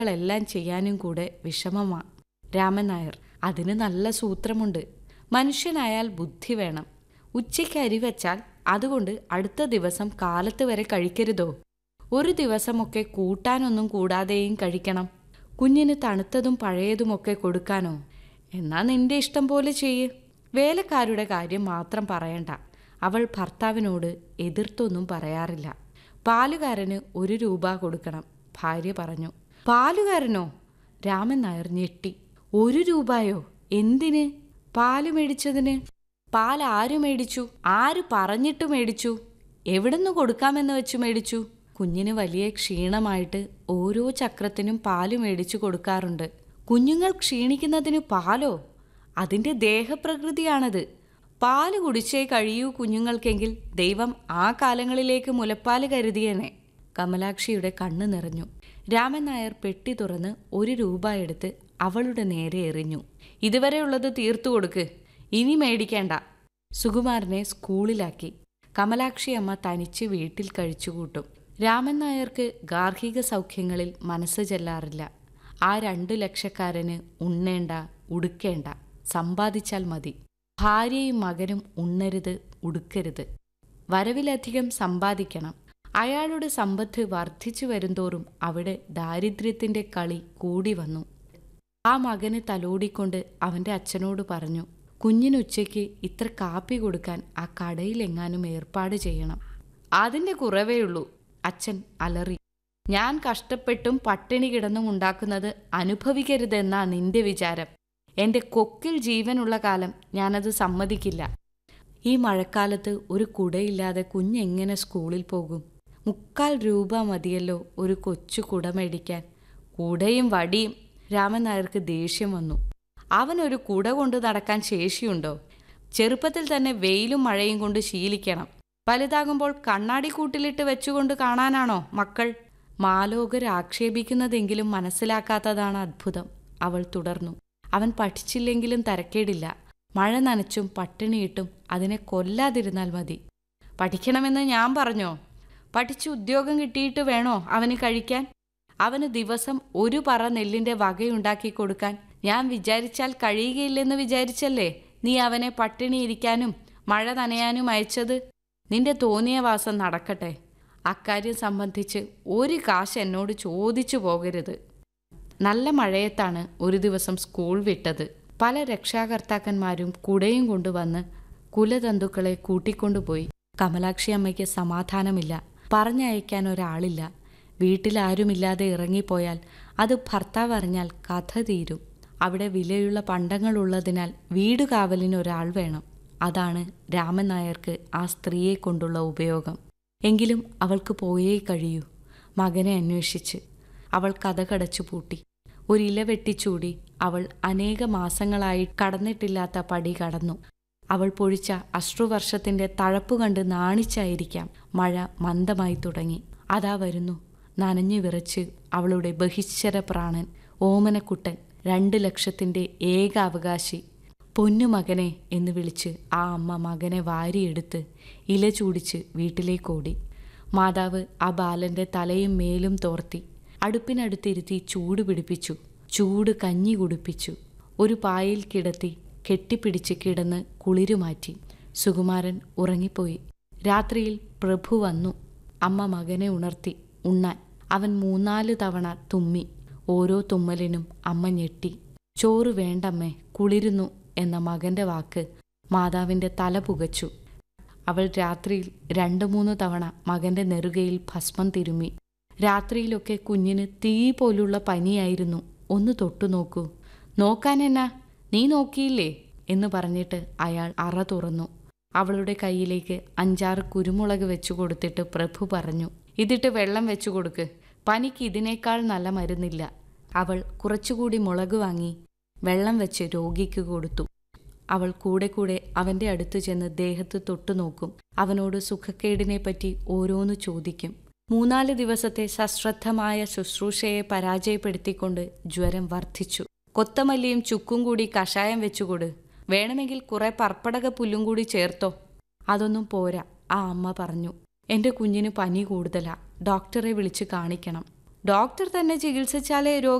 എല്ലാം ചെയ്യാനും കൂടെ വിഷമമാ രാമൻ നായർ അതിന് നല്ല സൂത്രമുണ്ട് മനുഷ്യനായാൽ ബുദ്ധി വേണം ഉച്ചയ്ക്ക് അരി വച്ചാൽ അതുകൊണ്ട് അടുത്ത ദിവസം കാലത്ത് വരെ കഴിക്കരുതോ ഒരു ദിവസമൊക്കെ കൂട്ടാനൊന്നും കൂടാതെയും കഴിക്കണം കുഞ്ഞിന് തണുത്തതും പഴയതുമൊക്കെ കൊടുക്കാനോ എന്നാ നിന്റെ ഇഷ്ടം പോലെ ചെയ്യ് വേലക്കാരുടെ കാര്യം മാത്രം പറയണ്ട അവൾ ഭർത്താവിനോട് എതിർത്തൊന്നും പറയാറില്ല പാലുകാരന് ഒരു രൂപ കൊടുക്കണം ഭാര്യ പറഞ്ഞു പാലുകാരനോ രാമൻ നായർ ഞെട്ടി ഒരു രൂപയോ എന്തിന് പാല് മേടിച്ചതിന് പാൽ ആര് മേടിച്ചു ആര് പറഞ്ഞിട്ട് മേടിച്ചു എവിടുന്ന് കൊടുക്കാമെന്ന് വെച്ച് മേടിച്ചു കുഞ്ഞിന് വലിയ ക്ഷീണമായിട്ട് ഓരോ ചക്രത്തിനും പാല് മേടിച്ചു കൊടുക്കാറുണ്ട് കുഞ്ഞുങ്ങൾ ക്ഷീണിക്കുന്നതിന് പാലോ അതിൻ്റെ ദേഹപ്രകൃതിയാണത് പാല് കുടിച്ചേ കഴിയൂ കുഞ്ഞുങ്ങൾക്കെങ്കിൽ ദൈവം ആ കാലങ്ങളിലേക്ക് മുലപ്പാല് കരുതിയേനെ കമലാക്ഷിയുടെ കണ്ണ് നിറഞ്ഞു രാമൻ നായർ പെട്ടി തുറന്ന് ഒരു രൂപ എടുത്ത് അവളുടെ നേരെ എറിഞ്ഞു ഇതുവരെയുള്ളത് തീർത്തു കൊടുക്ക് ഇനി മേടിക്കേണ്ട സുകുമാരനെ സ്കൂളിലാക്കി കമലാക്ഷി അമ്മ തനിച്ച് വീട്ടിൽ കഴിച്ചുകൂട്ടും രാമൻ നായർക്ക് ഗാർഹിക സൗഖ്യങ്ങളിൽ മനസ്സ് ചെല്ലാറില്ല ആ രണ്ടു ലക്ഷക്കാരന് ഉണ്ണേണ്ട ഉടുക്കേണ്ട സമ്പാദിച്ചാൽ മതി ഭാര്യയും മകനും ഉണ്ണരുത് ഉടുക്കരുത് വരവിലധികം സമ്പാദിക്കണം അയാളുടെ സമ്പത്ത് വർദ്ധിച്ചു വരുന്തോറും അവിടെ ദാരിദ്ര്യത്തിന്റെ കളി കൂടി വന്നു ആ മകന് തലോടിക്കൊണ്ട് അവന്റെ അച്ഛനോട് പറഞ്ഞു കുഞ്ഞിനുച്ചയ്ക്ക് ഇത്ര കാപ്പി കൊടുക്കാൻ ആ കടയിലെങ്ങാനും ഏർപ്പാട് ചെയ്യണം അതിന്റെ കുറവേയുള്ളൂ അച്ഛൻ അലറി ഞാൻ കഷ്ടപ്പെട്ടും പട്ടിണി കിടന്നും ഉണ്ടാക്കുന്നത് അനുഭവിക്കരുതെന്നാ നിന്റെ വിചാരം എന്റെ കൊക്കിൽ ജീവനുള്ള കാലം ഞാനത് സമ്മതിക്കില്ല ഈ മഴക്കാലത്ത് ഒരു കുടയില്ലാതെ കുഞ്ഞെങ്ങനെ സ്കൂളിൽ പോകും മുക്കാൽ രൂപ മതിയല്ലോ ഒരു കൊച്ചു കുട മേടിക്കാൻ കുടയും വടിയും രാമൻ നായർക്ക് ദേഷ്യം വന്നു അവനൊരു കുട കൊണ്ട് നടക്കാൻ ശേഷിയുണ്ടോ ചെറുപ്പത്തിൽ തന്നെ വെയിലും മഴയും കൊണ്ട് ശീലിക്കണം വലുതാകുമ്പോൾ കണ്ണാടി കൂട്ടിലിട്ട് വെച്ചുകൊണ്ട് കാണാനാണോ മക്കൾ മാലോകർ ആക്ഷേപിക്കുന്നതെങ്കിലും മനസ്സിലാക്കാത്തതാണ് അത്ഭുതം അവൾ തുടർന്നു അവൻ പഠിച്ചില്ലെങ്കിലും തരക്കേടില്ല മഴ നനച്ചും പട്ടിണിയിട്ടും അതിനെ കൊല്ലാതിരുന്നാൽ മതി പഠിക്കണമെന്ന് ഞാൻ പറഞ്ഞോ പഠിച്ച് ഉദ്യോഗം കിട്ടിയിട്ട് വേണോ അവന് കഴിക്കാൻ അവന് ദിവസം ഒരു പറ നെല്ലിന്റെ വകയുണ്ടാക്കി കൊടുക്കാൻ ഞാൻ വിചാരിച്ചാൽ കഴിയുകയില്ലെന്ന് വിചാരിച്ചല്ലേ നീ അവനെ പട്ടിണി ഇരിക്കാനും മഴ നനയാനും അയച്ചത് നിന്റെ തോന്നിയ വാസം നടക്കട്ടെ അക്കാര്യം സംബന്ധിച്ച് ഒരു കാശ് എന്നോട് ചോദിച്ചു പോകരുത് നല്ല മഴയത്താണ് ഒരു ദിവസം സ്കൂൾ വിട്ടത് പല രക്ഷാകർത്താക്കന്മാരും കുടയും കൊണ്ടുവന്ന് കുലതന്തുക്കളെ കൂട്ടിക്കൊണ്ടുപോയി കമലാക്ഷി അമ്മയ്ക്ക് സമാധാനമില്ല പറഞ്ഞയക്കാൻ ഒരാളില്ല വീട്ടിലാരുമില്ലാതെ ഇറങ്ങിപ്പോയാൽ അത് ഭർത്താവ് അറിഞ്ഞാൽ കഥ തീരും അവിടെ വിലയുള്ള പണ്ടങ്ങളുള്ളതിനാൽ വീട് കാവലിന് ഒരാൾ വേണം അതാണ് രാമൻ നായർക്ക് ആ സ്ത്രീയെ കൊണ്ടുള്ള ഉപയോഗം എങ്കിലും അവൾക്ക് പോയേ കഴിയൂ മകനെ അന്വേഷിച്ച് അവൾ കഥ കടച്ചു പൂട്ടി ഒരില വെട്ടിച്ചൂടി അവൾ അനേക മാസങ്ങളായി കടന്നിട്ടില്ലാത്ത പടി കടന്നു അവൾ പൊഴിച്ച അശ്രുവർഷത്തിന്റെ തഴപ്പു കണ്ട് നാണിച്ചായിരിക്കാം മഴ മന്ദമായി തുടങ്ങി അതാ വരുന്നു നനഞ്ഞു വിറച്ച് അവളുടെ ബഹിശ്വര പ്രാണൻ ഓമനക്കുട്ടൻ രണ്ട് ലക്ഷത്തിന്റെ ഏക അവകാശി പൊന്നുമകനെ എന്ന് വിളിച്ച് ആ അമ്മ മകനെ വാരിയെടുത്ത് ഇല ചൂടിച്ച് വീട്ടിലേക്കോടി മാതാവ് ആ ബാലന്റെ തലയും മേലും തോർത്തി അടുപ്പിനടുത്തിരുത്തി ചൂട് പിടിപ്പിച്ചു ചൂട് കഞ്ഞി കുടിപ്പിച്ചു ഒരു പായിൽ കിടത്തി കെട്ടിപ്പിടിച്ച് കിടന്ന് കുളിരുമാറ്റി സുകുമാരൻ ഉറങ്ങിപ്പോയി രാത്രിയിൽ പ്രഭു വന്നു അമ്മ മകനെ ഉണർത്തി ഉണ്ണാൻ അവൻ മൂന്നാല് തവണ തുമ്മി ഓരോ തുമ്മലിനും അമ്മ ഞെട്ടി ചോറ് വേണ്ടമ്മേ കുളിരുന്നു എന്ന മകന്റെ വാക്ക് മാതാവിന്റെ തല പുകച്ചു അവൾ രാത്രിയിൽ രണ്ടു മൂന്ന് തവണ മകന്റെ നെറുകയിൽ ഭസ്മം തിരുമ്മി രാത്രിയിലൊക്കെ കുഞ്ഞിന് തീ പോലുള്ള പനിയായിരുന്നു ഒന്ന് തൊട്ടു നോക്കൂ നോക്കാനെന്നാ നീ നോക്കിയില്ലേ എന്ന് പറഞ്ഞിട്ട് അയാൾ അറ തുറന്നു അവളുടെ കയ്യിലേക്ക് അഞ്ചാറ് കുരുമുളക് വെച്ചു കൊടുത്തിട്ട് പ്രഭു പറഞ്ഞു ഇതിട്ട് വെള്ളം വെച്ചു കൊടുക്ക് പനിക്ക് ഇതിനേക്കാൾ നല്ല മരുന്നില്ല അവൾ കുറച്ചുകൂടി മുളക് വാങ്ങി വെള്ളം വെച്ച് രോഗിക്ക് കൊടുത്തു അവൾ കൂടെ കൂടെ അവന്റെ അടുത്ത് ചെന്ന് ദേഹത്ത് തൊട്ടു നോക്കും അവനോട് സുഖക്കേടിനെപ്പറ്റി ഓരോന്ന് ചോദിക്കും മൂന്നാല് ദിവസത്തെ സശ്രദ്ധമായ ശുശ്രൂഷയെ പരാജയപ്പെടുത്തിക്കൊണ്ട് ജ്വരം വർദ്ധിച്ചു കൊത്തമല്ലിയും ചുക്കും കൂടി കഷായം വെച്ചുകൊട് വേണമെങ്കിൽ കുറെ പർപ്പടക പുല്ലും കൂടി ചേർത്തോ അതൊന്നും പോരാ ആ അമ്മ പറഞ്ഞു എന്റെ കുഞ്ഞിന് പനി കൂടുതലാ ഡോക്ടറെ വിളിച്ച് കാണിക്കണം ഡോക്ടർ തന്നെ ചികിത്സിച്ചാലേ രോഗം